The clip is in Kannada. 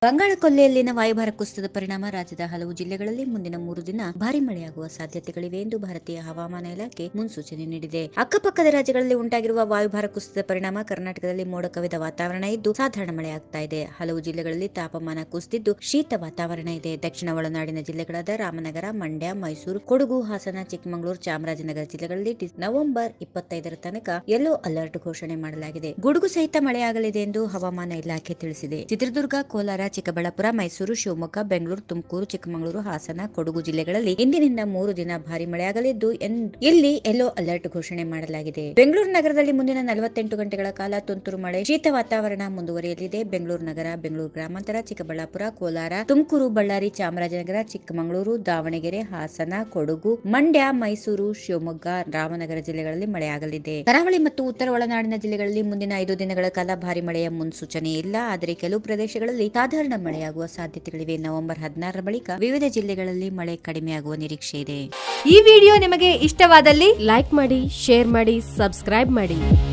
ಬಂಗಾಳ ಕೊಲ್ಲಿಯಲ್ಲಿನ ವಾಯುಭಾರ ಕುಸಿತದ ಪರಿಣಾಮ ರಾಜ್ಯದ ಹಲವು ಜಿಲ್ಲೆಗಳಲ್ಲಿ ಮುಂದಿನ ಮೂರು ದಿನ ಭಾರಿ ಮಳೆಯಾಗುವ ಸಾಧ್ಯತೆಗಳಿವೆ ಎಂದು ಭಾರತೀಯ ಹವಾಮಾನ ಇಲಾಖೆ ಮುನ್ಸೂಚನೆ ನೀಡಿದೆ ಅಕ್ಕಪಕ್ಕದ ರಾಜ್ಯಗಳಲ್ಲಿ ಉಂಟಾಗಿರುವ ವಾಯುಭಾರ ಕುಸಿತದ ಪರಿಣಾಮ ಕರ್ನಾಟಕದಲ್ಲಿ ಮೋಡ ಕವಿದ ವಾತಾವರಣ ಇದ್ದು ಸಾಧಾರಣ ಮಳೆಯಾಗ್ತಾ ಇದೆ ಹಲವು ಜಿಲ್ಲೆಗಳಲ್ಲಿ ತಾಪಮಾನ ಕುಸಿದಿದ್ದು ಶೀತ ವಾತಾವರಣ ಇದೆ ದಕ್ಷಿಣ ಒಳನಾಡಿನ ಜಿಲ್ಲೆಗಳಾದ ರಾಮನಗರ ಮಂಡ್ಯ ಮೈಸೂರು ಕೊಡಗು ಹಾಸನ ಚಿಕ್ಕಮಗಳೂರು ಚಾಮರಾಜನಗರ ಜಿಲ್ಲೆಗಳಲ್ಲಿ ಡಿ- ನವೆಂಬರ್ ಇಪ್ಪತ್ತೈದರ ತನಕ ಯೆಲ್ಲೋ ಅಲರ್ಟ್ ಘೋಷಣೆ ಮಾಡಲಾಗಿದೆ ಗುಡುಗು ಸಹಿತ ಮಳೆಯಾಗಲಿದೆ ಎಂದು ಹವಾಮಾನ ಇಲಾಖೆ ತಿಳಿಸಿದೆ ಚಿತ್ರದುರ್ಗ ಕೋಲಾರ ಚಿಕ್ಕಬಳ್ಳಾಪುರ ಮೈಸೂರು ಶಿವಮೊಗ್ಗ ಬೆಂಗಳೂರು ತುಮಕೂರು ಚಿಕ್ಕಮಗಳೂರು ಹಾಸನ ಕೊಡಗು ಜಿಲ್ಲೆಗಳಲ್ಲಿ ಇಂದಿನಿಂದ ಮೂರು ದಿನ ಭಾರಿ ಮಳೆಯಾಗಲಿದ್ದು ಎನ್- ಇಲ್ಲಿ ಯೆಲ್ಲೋ ಅಲರ್ಟ್ ಘೋಷಣೆ ಮಾಡಲಾಗಿದೆ ಬೆಂಗಳೂರು ನಗರದಲ್ಲಿ ಮುಂದಿನ ನಲವತ್ತೆಂಟು ಗಂಟೆಗಳ ಕಾಲ ತುಂತುರು ಮಳೆ ಶೀತ ವಾತಾವರಣ ಮುಂದುವರಿಯಲಿದೆ ಬೆಂಗಳೂರು ನಗರ ಬೆಂಗಳೂರು ಗ್ರಾಮಾಂತರ ಚಿಕ್ಕಬಳ್ಳಾಪುರ ಕೋಲಾರ ತುಮಕೂರು ಬಳ್ಳಾರಿ ಚಾಮರಾಜನಗರ ಚಿಕ್ಕಮಗಳೂರು ದಾವಣಗೆರೆ ಹಾಸನ ಕೊಡಗು ಮಂಡ್ಯ ಮೈಸೂರು ಶಿವಮೊಗ್ಗ ರಾಮನಗರ ಜಿಲ್ಲೆಗಳಲ್ಲಿ ಮಳೆಯಾಗಲಿದೆ ಕರಾವಳಿ ಮತ್ತು ಉತ್ತರ ಒಳನಾಡಿನ ಜಿಲ್ಲೆಗಳಲ್ಲಿ ಮುಂದಿನ ಐದು ದಿನಗಳ ಕಾಲ ಭಾರಿ ಮಳೆಯ ಮುನ್ಸೂಚನೆ ಇಲ್ಲ ಆದರೆ ಕೆಲವು ಪ್ರದೇಶಗಳಲ್ಲಿ ಸಾಧಾರಣ ಮಳೆಯಾಗುವ ಸಾಧ್ಯತೆಗಳಿವೆ ನವೆಂಬರ್ ಹದಿನಾರರ ಬಳಿಕ ವಿವಿಧ ಜಿಲ್ಲೆಗಳಲ್ಲಿ ಮಳೆ ಕಡಿಮೆಯಾಗುವ ನಿರೀಕ್ಷೆ ಇದೆ ಈ ವಿಡಿಯೋ ನಿಮಗೆ ಇಷ್ಟವಾದಲ್ಲಿ ಲೈಕ್ ಮಾಡಿ ಶೇರ್ ಮಾಡಿ ಸಬ್ಸ್ಕ್ರೈಬ್ ಮಾಡಿ